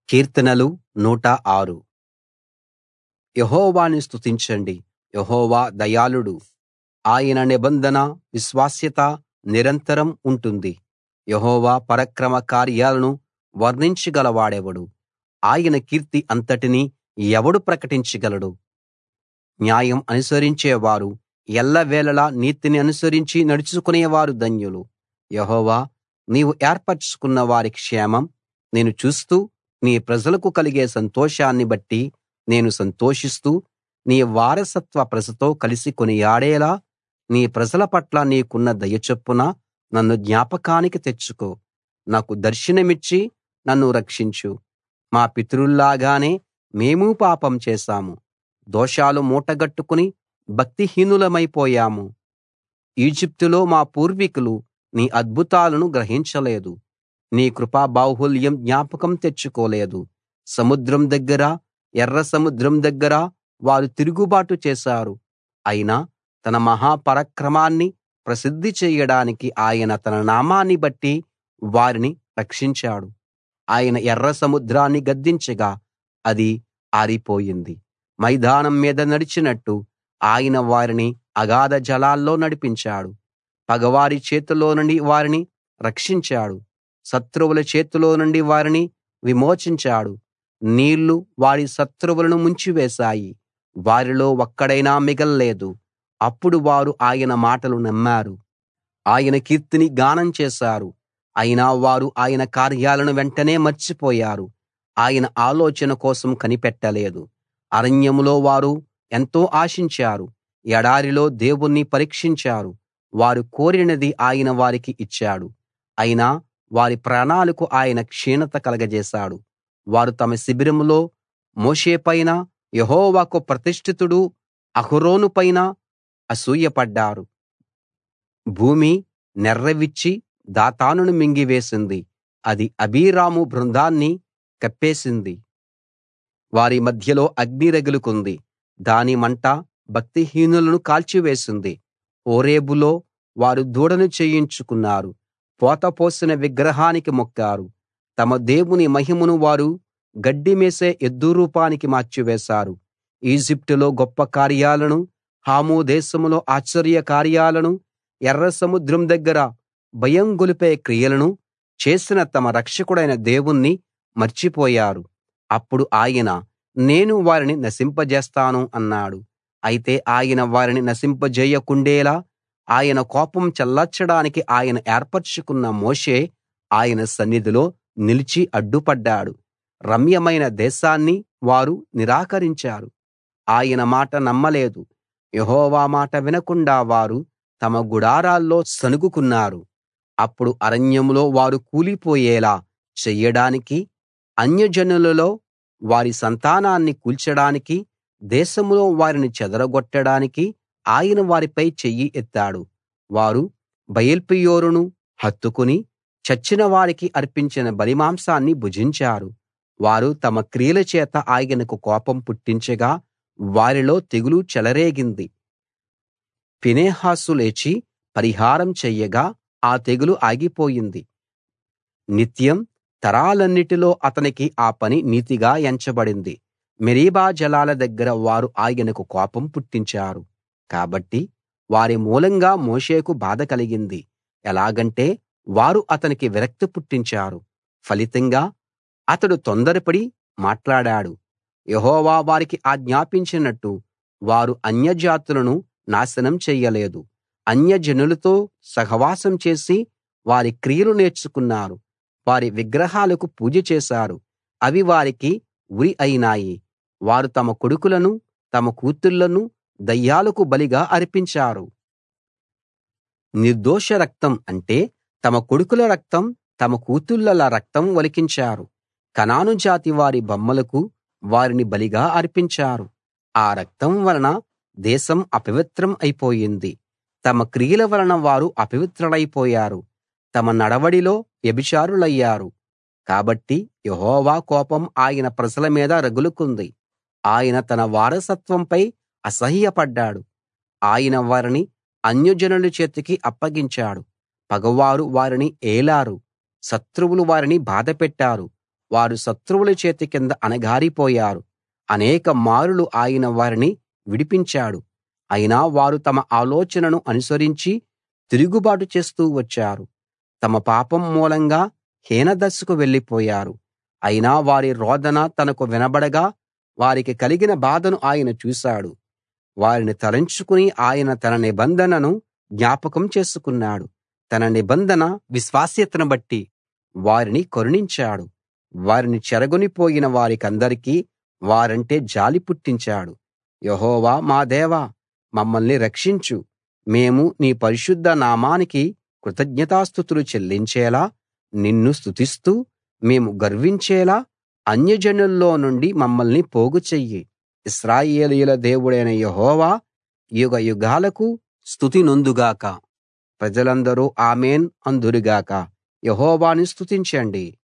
కీర్తనలు 106 యెహోవాను స్తుతించండి యెహోవా దయాళుడు ఆయన నిబంధన విశ్వాస్యత నిరంతరం ఉంటుంది యెహోవా పరాక్రమ కార్యాలను వర్ణించగలవాడెవడు ఆయన కీర్తి అంతటినీ ఎవడు ప్రకటించగలడు న్యాయం అనుసరించేవారు ఎల్లవేళలా నీతిని అనుసరించి నడుచుకునేవారు ధన్యులు యెహోవా నీవు ఏర్పరచుకున్న వారి క్షేమం నేను చూస్తూ నీ ప్రజలకు కలిగే సంతోషాన్ని బట్టి నేను సంతోషిస్తూ నీ వారసత్వ ప్రజతో కలిసి కొనియాడేలా నీ ప్రజల పట్ల నీకున్న దయ చొప్పున నన్ను జ్ఞాపకానికి తెచ్చుకో నాకు దర్శనమిచ్చి నన్ను రక్షించు మా పితరుల్లాగానే మేమూ పాపం చేశాము దోషాలు మూటగట్టుకుని భక్తిహీనులమైపోయాము ఈజిప్టులో మా పూర్వీకులు నీ అద్భుతాలను గ్రహించలేదు నీ కృపా బాహుళ్యం జ్ఞాపకం తెచ్చుకోలేదు సముద్రం దగ్గర ఎర్ర సముద్రం దగ్గర వారు తిరుగుబాటు చేశారు అయినా తన మహా పరాక్రమాన్ని ప్రసిద్ధి చెయ్యడానికి ఆయన తన నామాన్ని బట్టి వారిని రక్షించాడు ఆయన ఎర్ర సముద్రాన్ని గద్దించగా అది ఆరిపోయింది మైదానం మీద నడిచినట్టు ఆయన వారిని అగాధ జలాల్లో నడిపించాడు పగవారి చేతిలో నుండి వారిని రక్షించాడు శత్రువుల చేతిలో నుండి వారిని విమోచించాడు నీళ్లు వారి శత్రువులను ముంచివేశాయి వారిలో ఒక్కడైనా మిగల్లేదు అప్పుడు వారు ఆయన మాటలు నమ్మారు ఆయన కీర్తిని గానం చేశారు అయినా వారు ఆయన కార్యాలను వెంటనే మర్చిపోయారు ఆయన ఆలోచన కోసం కనిపెట్టలేదు అరణ్యంలో వారు ఎంతో ఆశించారు ఎడారిలో దేవుణ్ణి పరీక్షించారు వారు కోరినది ఆయన వారికి ఇచ్చాడు అయినా వారి ప్రాణాలకు ఆయన క్షీణత కలగజేశాడు వారు తమ శిబిరంలో మోషే పైన యెహోవాకు ప్రతిష్ఠితుడు అహరోను పైన అసూయపడ్డారు భూమి నెర్రెవిచ్చి దాతానును మింగివేసింది అది అబీరాము బృందాన్ని కప్పేసింది వారి మధ్యలో అగ్ని రగులుకుంది దాని మంట భక్తిహీనులను కాల్చివేసింది ఓరేబులో వారు దూడను చేయించుకున్నారు పోతపోసిన విగ్రహానికి మొక్కారు తమ దేవుని మహిమను వారు గడ్డి మేసే ఎద్దు రూపానికి మార్చివేశారు ఈజిప్టులో గొప్ప కార్యాలను హాము దేశంలో ఆశ్చర్య కార్యాలను ఎర్ర సముద్రం దగ్గర భయం గొలిపే క్రియలను చేసిన తమ రక్షకుడైన దేవుణ్ణి మర్చిపోయారు అప్పుడు ఆయన నేను వారిని నశింపజేస్తాను అన్నాడు అయితే ఆయన వారిని నశింపజేయకుండేలా ఆయన కోపం చల్లార్చడానికి ఆయన ఏర్పరచుకున్న మోషే ఆయన సన్నిధిలో నిలిచి అడ్డుపడ్డాడు రమ్యమైన దేశాన్ని వారు నిరాకరించారు ఆయన మాట నమ్మలేదు యెహోవా మాట వినకుండా వారు తమ గుడారాల్లో సణుగుకున్నారు అప్పుడు అరణ్యంలో వారు కూలిపోయేలా చెయ్యడానికి అన్యజనులలో వారి సంతానాన్ని కూల్చడానికి దేశంలో వారిని చెదరగొట్టడానికి ఆయన వారిపై చెయ్యి ఎత్తాడు వారు బయల్పెయోరును హత్తుకుని చచ్చిన వారికి అర్పించిన బలిమాంసాన్ని భుజించారు వారు తమ క్రియల చేత ఆయనకు కోపం పుట్టించగా వారిలో తెగులు చెలరేగింది ఫినెహాసు లేచి పరిహారం చెయ్యగా ఆ తెగులు ఆగిపోయింది నిత్యం తరాలన్నిటిలో అతనికి ఆ పని నీతిగా ఎంచబడింది మెరీబా జలాల దగ్గర వారు ఆయనకు కోపం పుట్టించారు కాబట్టి వారి మూలంగా మోషేకు బాధ కలిగింది ఎలాగంటే వారు అతనికి విరక్తి పుట్టించారు ఫలితంగా అతడు తొందరపడి మాట్లాడాడు యెహోవా వారికి ఆజ్ఞాపించినట్టు వారు అన్యజాతులను నాశనం చెయ్యలేదు అన్యజనులతో సహవాసం చేసి వారి క్రియలు నేర్చుకున్నారు వారి విగ్రహాలకు పూజ చేశారు అవి వారికి ఉరి అయినాయి వారు తమ కొడుకులను తమ కూతుళ్ళను దయ్యాలకు బలిగా అర్పించారు నిర్దోష రక్తం అంటే తమ కొడుకుల రక్తం తమ కూతుళ్ళల రక్తం ఒలికించారు కనాను జాతి వారి బొమ్మలకు వారిని బలిగా అర్పించారు ఆ రక్తం వలన దేశం అపవిత్రం అయిపోయింది తమ క్రియల వలన వారు అపవిత్రులైపోయారు తమ నడవడిలో వ్యభిచారులయ్యారు కాబట్టి యెహోవా కోపం ఆయన ప్రజల మీద రగులుకుంది ఆయన తన వారసత్వంపై అసహ్యపడ్డాడు ఆయన వారిని అన్యజనుల చేతికి అప్పగించాడు పగవారు వారిని ఏలారు శత్రువులు వారిని బాధపెట్టారు వారు శత్రువుల చేతి కింద అణగారిపోయారు అనేక మారులు ఆయన వారిని విడిపించాడు అయినా వారు తమ ఆలోచనను అనుసరించి తిరుగుబాటు చేస్తూ వచ్చారు తమ పాపం మూలంగా హీనదశకు వెళ్ళిపోయారు అయినా వారి రోదన తనకు వినబడగా వారికి కలిగిన బాధను ఆయన చూశాడు వారిని తలంచుకుని ఆయన తన నిబంధనను జ్ఞాపకం చేసుకున్నాడు తన నిబంధన విశ్వాస్యతను బట్టి వారిని కరుణించాడు వారిని చెరగొనిపోయిన వారికందరికీ వారంటే జాలి పుట్టించాడు యెహోవా మా దేవా మమ్మల్ని రక్షించు మేము నీ పరిశుద్ధ నామానికి కృతజ్ఞతాస్తుతులు చెల్లించేలా నిన్ను స్తుతిస్తూ మేము గర్వించేలా అన్యజనుల్లో నుండి మమ్మల్ని పోగు చెయ్యి ఇశ్రాయేలీయుల దేవుడైన యెహోవా యుగయుగాలకు స్తుతి నొందుగాక ప్రజలందరూ ఆమేన్ అందురుగాక యెహోవాను స్తుతించండి